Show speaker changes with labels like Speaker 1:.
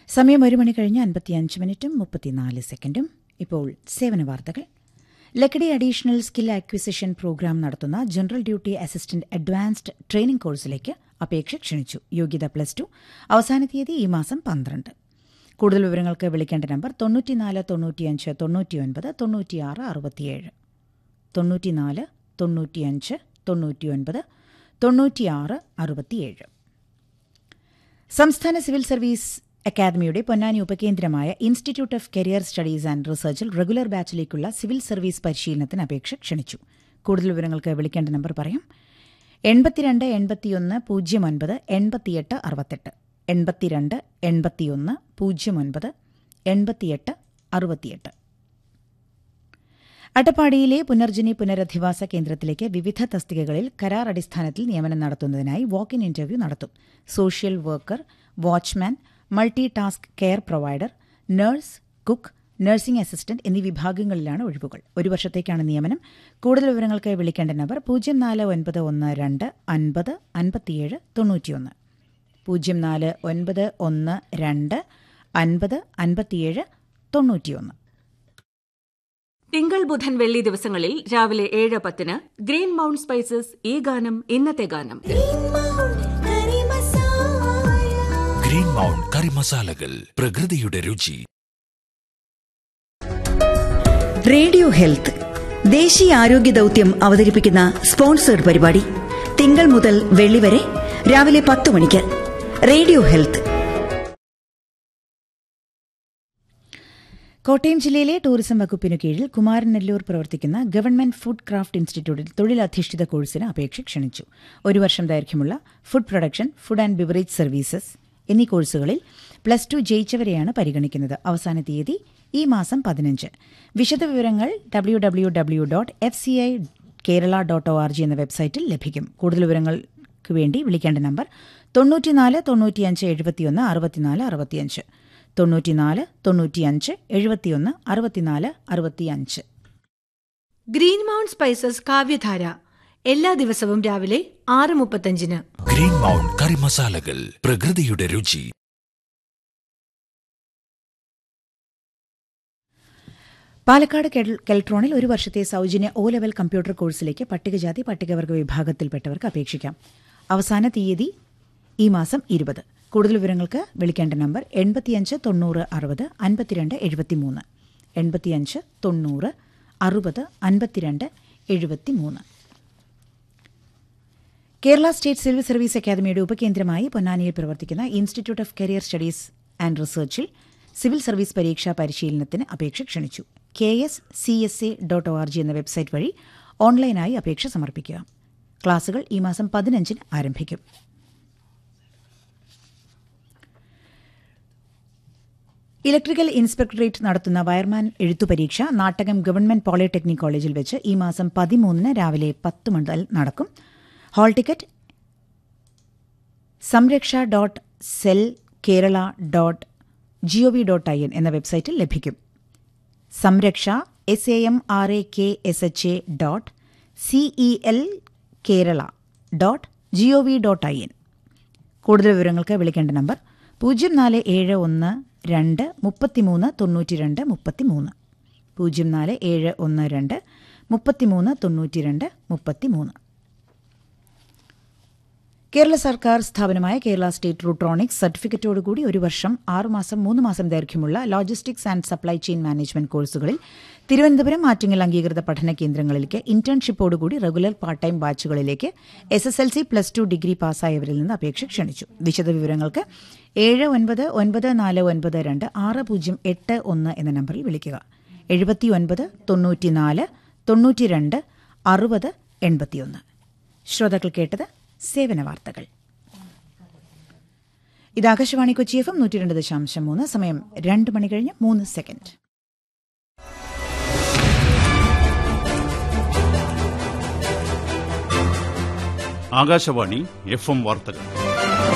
Speaker 1: സമയം ഒരു മണി കഴിഞ്ഞ് അൻപത്തിയഞ്ച് മിനിറ്റും മുപ്പത്തിനാല് സെക്കൻഡും ഇപ്പോൾ സേവന വാർത്തകൾ Lakkidi additional skill acquisition programme നടത്തുന്ന general duty assistant advanced training കോഴ്സിലേക്ക് അപേക്ഷ ക്ഷണിച്ചു യോഗ്യത പ്ലസ് ടു അവസാന തീയതി ഈ മാസം പന്ത്രണ്ട് കൂടുതൽ വിവരങ്ങൾക്ക് വിളിക്കേണ്ട നമ്പർ തൊണ്ണൂറ്റിനാല് തൊണ്ണൂറ്റിയഞ്ച് തൊണ്ണൂറ്റിയൊൻപത് തൊണ്ണൂറ്റിയാറ് അറുപത്തിയേഴ് തൊണ്ണൂറ്റിനാല് തൊണ്ണൂറ്റിയഞ്ച് തൊണ്ണൂറ്റിയൊൻപത് തൊണ്ണൂറ്റിയാറ് അറുപത്തിയേഴ് സംസ്ഥാന സിവിൽ സർവീസ് അക്കാദമിയുടെ പൊന്നാനി ഉപകേന്ദ്രമായ institute of career studies and റിസർച്ചിൽ റെഗുലർ ബാച്ചിലേക്കുള്ള സിവിൽ സർവീസ് പരിശീലനത്തിന് അപേക്ഷ ക്ഷണിച്ചു കൂടുതൽ വിവരങ്ങൾക്ക് വിളിക്കേണ്ട നമ്പർ പറയാം എൺപത്തിരണ്ട് എൺപത്തിയൊന്ന് പൂജ്യം ഒൻപത് എൺപത്തിയെട്ട് അറുപത്തെട്ട് എൺപത്തിരണ്ട് എൺപത്തിയൊന്ന് പൂജ്യം ഒൻപത് എൺപത്തിയെട്ട് അറുപത്തിയെട്ട് അട്ടപ്പാടിയിലെ പുനർജനി പുനരധിവാസ കേന്ദ്രത്തിലേക്ക് വിവിധ തസ്തികകളിൽ കരാർ അടിസ്ഥാനത്തിൽ നിയമനം നടത്തുന്നതിനായി വാക്ക് ഇൻ ഇന്റർവ്യൂ നടത്തും social worker watchman multi task care provider nurse cook nursing assistant എന്നീ വിഭാഗങ്ങളിലാണ് ഒഴിവുകൾ ഒരു വർഷത്തേക്കാണ് നിയമനം കൂടുതൽ വിവരങ്ങൾക്ക് വിളിക്കേണ്ട നമ്പർ പൂജ്യം നാല് ഒൻപത് ഒന്ന് രണ്ട് അൻപത് അൻപത്തിയേഴ് തൊണ്ണൂറ്റിയൊന്ന് പൂജ്യം നാല് ഒൻപത് ഒന്ന് രണ്ട് അൻപത് അൻപത്തിയേഴ് തൊണ്ണൂറ്റിയൊന്ന്
Speaker 2: തിങ്കൾ ബുധൻ വെള്ളി ദിവസങ്ങളിൽ രാവിലെ ഏഴ് പത്തിന് ഗ്രീൻ മൗണ്ട് സ്പൈസസ് ഈ ഗാനം ഇന്നത്തെ ഗാനം
Speaker 3: ഗ്രീൻ മൗണ്ട് കറി മസാലകൾ പ്രകൃതിയുടെ രുചി
Speaker 4: റേഡിയോ ഹെൽത്ത് ദേശീയ ആരോഗ്യ ദൌത്യം അവതരിപ്പിക്കുന്ന സ്പോൺസേഡ് പരിപാടി തിങ്കൾ മുതൽ വെള്ളി വരെ രാവിലെ പത്ത് മണിക്ക് റേഡിയോ ഹെൽത്ത്
Speaker 1: കോട്ടയം ജില്ലയിലെ ടൂറിസം വകുപ്പിനു കീഴിൽ കുമാരനെല്ലൂർ പ്രവർത്തിക്കുന്ന ഗവൺമെന്റ് ഫുഡ് ക്രാഫ്റ്റ് ഇൻസ്റ്റിറ്റ്യൂട്ടിൽ തൊഴിലധിഷ്ഠിത കോഴ്സിന് അപേക്ഷ ക്ഷണിച്ചു ഒരു വർഷം ദൈർഘ്യമുള്ള food production food and beverage services എന്നീ കോഴ്സുകളിൽ പ്ലസ് ടു ജയിച്ചവരെയാണ് പരിഗണിക്കുന്നത് അവസാന തീയതി ഈ മാസം പതിനഞ്ച് വിശദവിവരങ്ങൾ W W W dot F C I Kerala dot O R G എന്ന വെബ്സൈറ്റിൽ ലഭിക്കും കൂടുതൽ വിവരങ്ങൾക്ക് വേണ്ടി വിളിക്കേണ്ട നമ്പർ തൊണ്ണൂറ്റിനാല് തൊണ്ണൂറ്റിയഞ്ച് എഴുപത്തിയൊന്ന് അറുപത്തിനാല് അറുപത്തിയഞ്ച് തൊണ്ണൂറ്റിനാല് തൊണ്ണൂറ്റിയഞ്ച് എഴുപത്തിയൊന്ന് അറുപത്തിനാല് അറുപത്തിയഞ്ച്
Speaker 5: ഗ്രീൻ മൗണ്ട് സ്പൈസസ് കാവ്യധാര എല്ലാ ദിവസവും രാവിലെ ആറ് മുപ്പത്തഞ്ചിന്
Speaker 3: ഗ്രീൻ മൗണ്ട് കറി മസാലകൾ പ്രകൃതിയുടെ രുചി
Speaker 1: പാലക്കാട് കെൽ- കെൽട്രോണിൽ ഒരു വർഷത്തെ സൗജന്യ ഒ ലെവൽ കമ്പ്യൂട്ടർ കോഴ്സിലേക്ക് പട്ടികജാതി പട്ടികവർഗ വിഭാഗത്തിൽപ്പെട്ടവർക്ക് അപേക്ഷിക്കാം അവസാന തീയതി ഈ മാസം ഇരുപത് കൂടുതൽ വിവരങ്ങൾക്ക് വിളിക്കേണ്ട നമ്പർ എൺപത്തിയഞ്ച് തൊണ്ണൂറ് അറുപത് അൻപത്തിരണ്ട് എഴുപത്തിമൂന്ന് എൺപത്തിയഞ്ച് തൊണ്ണൂറ് അറുപത് അൻപത്തിരണ്ട് എഴുപത്തിമൂന്ന് കേരള സ്റ്റേറ്റ് സിവിൽ സർവീസ് അക്കാദമിയുടെ ഉപകേന്ദ്രമായി പൊന്നാനിയിൽ പ്രവർത്തിക്കുന്ന institute of career studies and റിസർച്ചിൽ സിവിൽ സർവീസ് പരീക്ഷാ പരിശീലനത്തിന് അപേക്ഷ ക്ഷണിച്ചു K S C S A dot O R G എന്ന വെബ്സൈറ്റ് വഴി ഓൺലൈനായി അപേക്ഷ സമർപ്പിക്കുക ക്ലാസുകൾ ഈ മാസം പതിനഞ്ചിന് ആരംഭിക്കും ഇലക്ട്രിക്കൽ ഇൻസ്പെക്ടറേറ്റ് നടത്തുന്ന വയർമാൻ എഴുത്തു പരീക്ഷ നാട്ടകം ഗവൺമെന്റ് പോളിടെക്നിക് കോളേജിൽ വെച്ച് ഈ മാസം പതിമൂന്നിന് രാവിലെ പത്ത് മുതൽ നടക്കും hall ticket Samraksha dot cell Kerala dot gov dot I N എന്ന വെബ്സൈറ്റിൽ ലഭിക്കും Samraksha S A M R A K S H A dot C E L Kerala dot gov dot I N കൂടുതൽ വിവരങ്ങൾക്ക് വിളിക്കേണ്ട നമ്പർ പൂജ്യം നാല് ഏഴ് ഒന്ന് രണ്ട് മുപ്പത്തിമൂന്ന് തൊണ്ണൂറ്റി രണ്ട് മുപ്പത്തിമൂന്ന് പൂജ്യം നാല് ഏഴ് ഒന്ന് രണ്ട് മുപ്പത്തിമൂന്ന് തൊണ്ണൂറ്റി രണ്ട് മുപ്പത്തിമൂന്ന് കേരള സർക്കാർ സ്ഥാപനമായ കേരള സ്റ്റേറ്റ് റൂട്രോണിക്സ് സർട്ടിഫിക്കറ്റോടുകൂടി ഒരു വർഷം ആറുമാസം മൂന്ന് മാസം ദൈർഘ്യമുള്ള logistics and supply chain management കോഴ്സുകളിൽ തിരുവനന്തപുരം ആറ്റിങ്ങൽ അംഗീകൃത പഠന കേന്ദ്രങ്ങളിലേക്ക് ഇന്റേൺഷിപ്പോടുകൂടി റെഗുലർ പാർട്ട് ടൈം ബാച്ചുകളിലേക്ക് S S L C plus two degree പാസ്സായവരിൽ നിന്ന് അപേക്ഷ ക്ഷണിച്ചു വിശദവിവരങ്ങൾക്ക് ഏഴ് ഒൻപത് ഒൻപത് നാല് ഒൻപത് രണ്ട് ആറ് പൂജ്യം എട്ട് ഒന്ന് എന്ന നമ്പറിൽ വിളിക്കുക എഴുപത്തി ഒൻപത് തൊണ്ണൂറ്റിനാല് തൊണ്ണൂറ്റിരണ്ട് അറുപത് എൺപത്തിയൊന്ന് ശ്രോതാക്കൾ കേട്ടത് സേവന വാർത്തകൾ ഇത് ആകാശവാണി കൊച്ചി എഫ് എം നൂറ്റി രണ്ട് ദശാംശം മൂന്ന് സമയം രണ്ട് മണി കഴിഞ്ഞ് മൂന്ന് സെക്കൻഡ്
Speaker 6: ആകാശവാണി എഫ് എം വാർത്തകൾ